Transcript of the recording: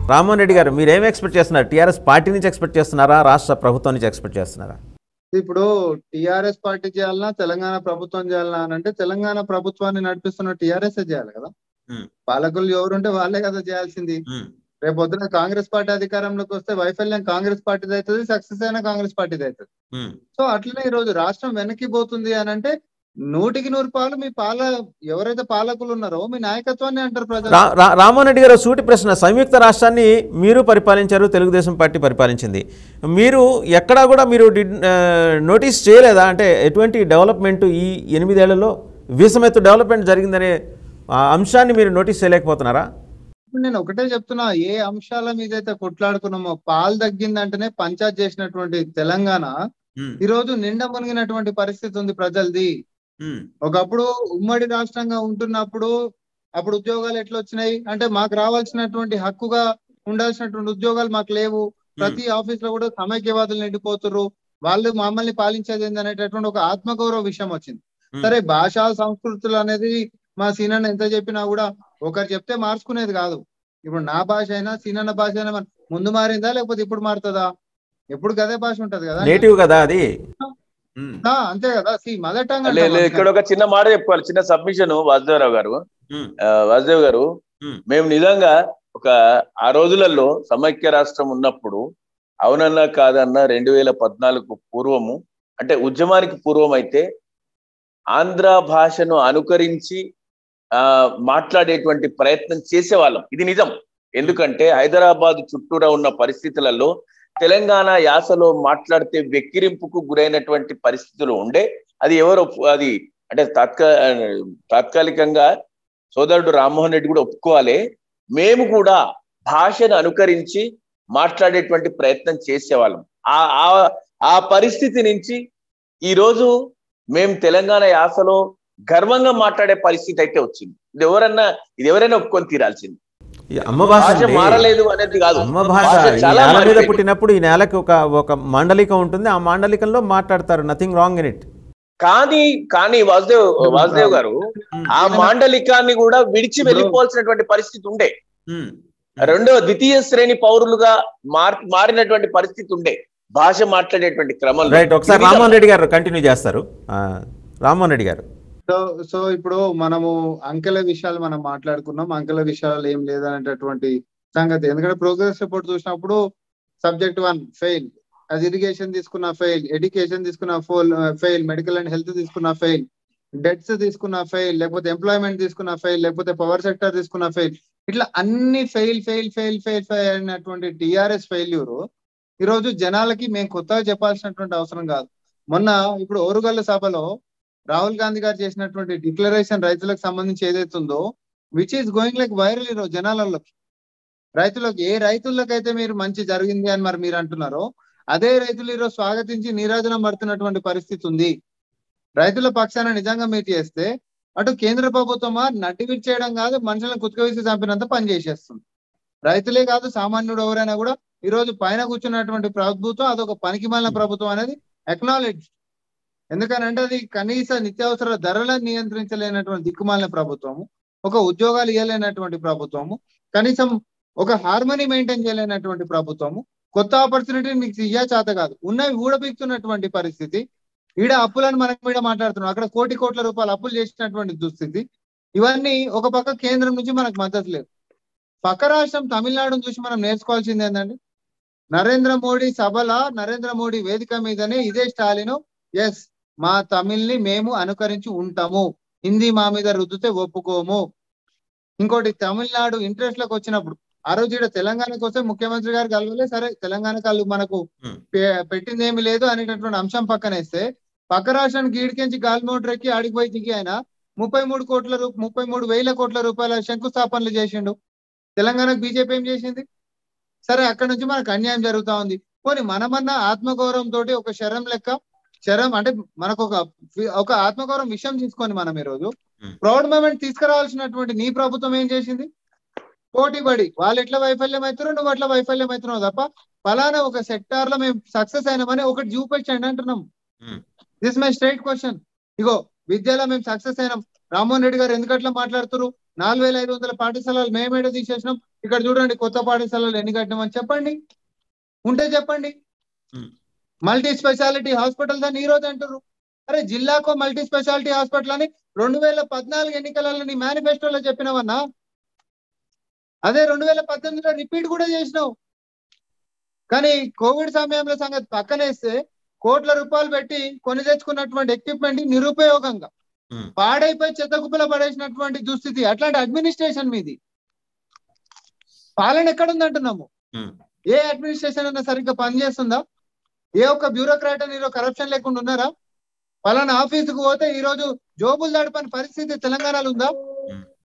రామ్మోహన్ రెడ్డి గారు మీరు ఏం ఎక్స్పెక్ట్ చేస్తున్నారు టీఆర్ఎస్ పార్టీ నుంచి ఎక్స్పెక్ట్ చేస్తున్నారా రాష్ట్ర ప్రభుత్వం నుంచి ఎక్స్పెక్ట్ చేస్తున్నారా ఇప్పుడు టిఆర్ఎస్ పార్టీ చేయాలన్నా తెలంగాణ ప్రభుత్వం చేయాలన్నా అని అంటే తెలంగాణ ప్రభుత్వాన్ని నడిపిస్తున్న టిఆర్ఎస్ చేయాలి కదా Hmm. పాలకులు ఎవరుంటే వాళ్ళే కదా చేయాల్సింది రేపు పొద్దున కాంగ్రెస్ పార్టీ అధికారంలోకి వస్తే వైఫల్యం కాంగ్రెస్ పార్టీది అవుతుంది సక్సెస్ అయినా కాంగ్రెస్ పార్టీది అవుతుంది సో అట్లనే ఈ రోజు రాష్ట్రం వెనక్కి పోతుంది అని అంటే నూటికి నూరు పాలు మీ పాల ఎవరైతే పాలకులు ఉన్నారో మీ నాయకత్వాన్ని అంటారు ప్రజలు రా- రా- రామ్మోహన్ రెడ్డి గారు సూటి ప్రశ్న సంయుక్త రాష్ట్రాన్ని మీరు పరిపాలించారు తెలుగుదేశం పార్టీ పరిపాలించింది మీరు ఎక్కడా కూడా మీరు డి- ఆ, నోటీస్ చేయలేదా అంటే ఎటువంటి డెవలప్మెంట్ ఈ ఎనిమిదేళ్లలో వీసమెత్తు డెవలప్మెంట్ జరిగిందనే ఆ, అంశాన్ని మీరు నోటీస్ చేయలేకపోతున్నారా ఇప్పుడు నేను ఒకటే చెప్తున్నా ఏ అంశాల మీద అయితే కొట్లాడుకున్నామో పాలు తగ్గిందంటేనే పంచాయత్ చేసినటువంటి తెలంగాణ ఈ రోజు నిండా మునిగినటువంటి పరిస్థితి ఉంది ప్రజలది ఒకప్పుడు ఉమ్మడి రాష్ట్రంగా ఉంటున్నప్పుడు అప్పుడు ఉద్యోగాలు ఎట్లా వచ్చినాయి అంటే మాకు రావాల్సినటువంటి హక్కుగా ఉండాల్సినటువంటి ఉద్యోగాలు మాకు లేవు ప్రతి ఆఫీస్ లో కూడా సమైక్యవాదులు నిండిపోతున్నారు వాళ్ళు మమ్మల్ని పాలించేది ఏంది అనేటటువంటి ఒక ఆత్మగౌరవ విషయం వచ్చింది Hmm. సరే భాషా సంస్కృతులు అనేది మా సీనన్న ఎంత చెప్పినా కూడా ఒకరు చెప్తే మార్చుకునేది కాదు ఇప్పుడు నా భాష అయినా సీనన్న భాష అయినా మన- ముందు మారిందా లేకపోతే ఇప్పుడు మారుతుందా ఎప్పుడు గదే భాష ఉంటది కదా నేటివ్ కదా అది ఉమ్. ఆ, అంతే కదా సి మదర్ టంగ్ లేదు లేదు, ఇక్కడ ఒక చిన్న మాట చెప్పుకోవాలి చిన్న సబ్మిషన్ వాసుదేవరావు గారు ఉమ్. ఆ, వాసుదేవ్ గారు ఉమ్. మేము నిజంగా ఒక ఆ రోజులలో సమైక్య రాష్ట్రం ఉన్నప్పుడు అవునన్నా కాదన్నా రెండు వేల పద్నాలుగు పూర్వము అంటే ఉద్యమానికి పూర్వం అయితే ఆంధ్ర భాషను అనుకరించి ఆ మాట్లాడేటువంటి ప్రయత్నం చేసేవాళ్ళం ఇది నిజం ఎందుకంటే హైదరాబాద్ చుట్టూరా ఉన్న పరిస్థితులలో తెలంగాణ యాసలో మాట్లాడితే వెక్కిరింపుకు గురైనటువంటి పరిస్థితులు ఉండే అది ఎవరు ఒప్పు- అది అంటే తాత్కా తాత్కాలికంగా సోదరుడు రామ్మోహన్ రెడ్డి కూడా ఒప్పుకోవాలి మేము కూడా భాషను అనుకరించి మాట్లాడేటువంటి ప్రయత్నం చేసేవాళ్ళం ఆ ఆ- ఆ పరిస్థితి నుంచి ఈ రోజు మేము తెలంగాణ యాసలో గర్వంగా మాట్లాడే పరిస్థితి అయితే వచ్చింది ఇది ఎవరన్నా ఇది ఎవరైనా ఒప్పుకొని తీరాల్సింది ఈ అమ్మ భాష భాష అండి. మారలేదు అనేది కాదు అమ్మ భాష భాష ఈ చాలా నేల మీద మారిపోయింది. పుట్టినప్పుడు ఈ నేలకు ఒక ఒక మాండలికం ఉంటుంది ఆ మాండలికంలో మాట్లాడతారు నథింగ్ రాంగ్ ఇన్ ఇట్ కానీ కానీ వాసుదేవ్ వాసుదేవ్ గారు ఆ మాండలికాన్ని కూడా విడిచి వెళ్ళిపోవాల్సినటువంటి పరిస్థితి ఉండే రెండో ద్వితీయ శ్రేణి పౌరులుగా మార్ మారినటువంటి పరిస్థితి ఉండే భాష మాట్లాడేటువంటి క్రమంలో రైట్ ఒకసారి ఇది నిజం. రామ్మోహన్ రెడ్డి గారు కంటిన్యూ చేస్తారు ఆ, రామ్మోహన్ రెడ్డి గారు సో సో ఇప్పుడు మనము అంకెల విషయాలు మనం మాట్లాడుకున్నాం అంకెల విషయాలు ఏం లేదనేటటువంటి సంగతి ఎందుకంటే ప్రోగ్రెస్ రిపోర్ట్ చూసినప్పుడు సబ్జెక్ట్ వన్ ఫెయిల్ అది ఇరిగేషన్ తీసుకున్న ఫెయిల్ ఎడ్యుకేషన్ తీసుకున్న ఫోల్ ఫెయిల్ మెడికల్ అండ్ హెల్త్ తీసుకున్న ఫెయిల్ డెట్స్ తీసుకున్న ఫెయిల్ లేకపోతే ఎంప్లాయ్మెంట్ తీసుకున్న ఫెయిల్ లేకపోతే పవర్ సెక్టర్ తీసుకున్న ఫెయిల్ ఇట్లా అన్ని fail fail fail fail fail అయినటువంటి టిఆర్ఎస్ ఫెయిల్యూర్ ఈ రోజు జనాలకి మేము కొత్తగా చెప్పాల్సినటువంటి అవసరం కాదు మొన్న ఇప్పుడు ఓరుగల్లు సభలో రాహుల్ గాంధీ గారు చేసినటువంటి డిక్లరేషన్ రైతులకు సంబంధించి ఏదైతే ఉందో which is going like viral ఈరోజు జనాలలోకి రైతులకు ఏ రైతులకైతే మీరు మంచి జరిగింది అని మరి మీరు అంటున్నారో అదే రైతులు ఈరోజు స్వాగతించి నీరాజనం పడుతున్నటువంటి పరిస్థితి ఉంది రైతుల పక్షాన నిజంగా మీరు చేస్తే అటు కేంద్ర ప్రభుత్వమా నడ్డి చేయడం కాదు మనుషులను కుతుకవేసి చంపినంత పని చేసేస్తుంది రైతులే కాదు సామాన్యుడు ఎవరైనా కూడా ఈ రోజు పైన కూర్చున్నటువంటి ప్రభుత్వం అదొక పనికి ప్రభుత్వం అనేది అక్నాలెడ్జ్ ఎందుకనంటే అది కనీస నిత్యావసర ధరలను నియంత్రించలేనటువంటి దిక్కుమాలిన ప్రభుత్వము ఒక ఉద్యోగాలు ఇవ్వలేనటువంటి ప్రభుత్వము కనీసం ఒక హార్మనీ మెయింటైన్ చేయలేనటువంటి ప్రభుత్వము కొత్త ఆపర్చునిటీ మీకు ఇయ్యా చేత కాదు ఉన్నవి ఊడబిక్తున్నటువంటి పరిస్థితి ఈడ అప్పులను మనం మీద మాట్లాడుతున్నాం అక్కడ కోటి కోట్ల రూపాయలు అప్పులు చేసినటువంటి దుస్థితి ఇవన్నీ ఒక పక్క కేంద్రం నుంచి మనకు మద్దతు లేదు పక్క రాష్ట్రం తమిళనాడును చూసి మనం నేర్చుకోవాల్సింది ఏంటండి నరేంద్ర మోడీ సభల నరేంద్ర మోడీ వేదిక మీదనే ఇదే స్టాలిన్ ఎస్ మా తమిళ్ని మేము అనుకరించి ఉంటాము హిందీ మా మీద రుద్దితే ఒప్పుకోము ఇంకోటి తమిళనాడు ఇంట్రెస్ట్ లకు వచ్చినప్పుడు ఆ రోజు ఇక్కడ తెలంగాణకు వస్తే ముఖ్యమంత్రి గారు కలవలే సరే తెలంగాణ కళ్ళు మనకు Hmm. పె- పెట్టింది ఏమి లేదు అనేటటువంటి అంశం పక్కనేస్తే పక్క రాష్ట్రానికి ఈడికించి గాలి మోటార్ ఎక్కి ఆడికి పోయి దిగి ఆయన ముప్పై మూడు కోట్ల రూ ముప్పై మూడు వేల కోట్ల రూపాయల శంకుస్థాపనలు చేసిండు తెలంగాణకు బీజేపీ ఏం చేసింది సరే అక్కడ నుంచి మనకు అన్యాయం జరుగుతా ఉంది పోనీ మనమన్నా ఆత్మగౌరవం తోటి ఒక శరం లెక్క శరం అంటే మనకు ఒక ఒక ఆత్మగౌరవం విషయం తీసుకొని మనం ఈరోజు Hmm. ప్రౌడ్ మూమెంట్ తీసుకురావాల్సినటువంటి నీ ప్రభుత్వం ఏం చేసింది పోటీ పడి వాళ్ళు ఎట్లా వైఫల్యం అవుతారో నువ్వు అట్లా వైఫల్యం అవుతున్నావు తప్ప ఫలానా ఒక సెక్టార్ లో మేము సక్సెస్ అయినామని ఒకటి చూపించండి అంటున్నాం Hmm. This my straight question ఇగో విద్యలో మేము సక్సెస్ అయినాం రామ్మోహన్ రెడ్డి గారు ఎందుకట్లా మాట్లాడుతున్నారు నాలుగు వేల ఐదు వందల పాఠశాలలు మేమేడ తీసేసినాం ఇక్కడ చూడండి కొత్త పాఠశాలలు ఎన్ని కట్టినామని చెప్పండి ఉంటే చెప్పండి Hmm. మల్టీ స్పెషాలిటీ హాస్పిటల్స్ అని ఈ రోజు అంటారు అరే జిల్లాకో మల్టీ స్పెషాలిటీ హాస్పిటల్ అని రెండు వేల పద్నాలుగు ఎన్నికలలో నీ మేనిఫెస్టోలో చెప్పినావన్నా అదే రెండు వేల పద్దెనిమిదిలో రిపీట్ కూడా చేసినావు కానీ కోవిడ్ సమయంలో సంగతి పక్కనేస్తే కోట్ల రూపాయలు పెట్టి కొని తెచ్చుకున్నటువంటి ఎక్విప్మెంట్ నిరుపయోగంగా Hmm. పాడైపోయి చెత్త కుప్పలో పడేసినటువంటి దుస్థితి అట్లాంటి అడ్మినిస్ట్రేషన్ మీది పాలన ఎక్కడ ఉంది అంటున్నాము Hmm. ఏ అడ్మినిస్ట్రేషన్ అన్నా సరిగ్గా పనిచేస్తుందా ఏ ఒక్క బ్యూరోక్రాట్ అని ఈరోజు కరప్షన్ లేకుండా ఉన్నారా పలానా ఆఫీసుకు పోతే ఈ రోజు జోబులు దడపని పరిస్థితి తెలంగాణలో ఉందా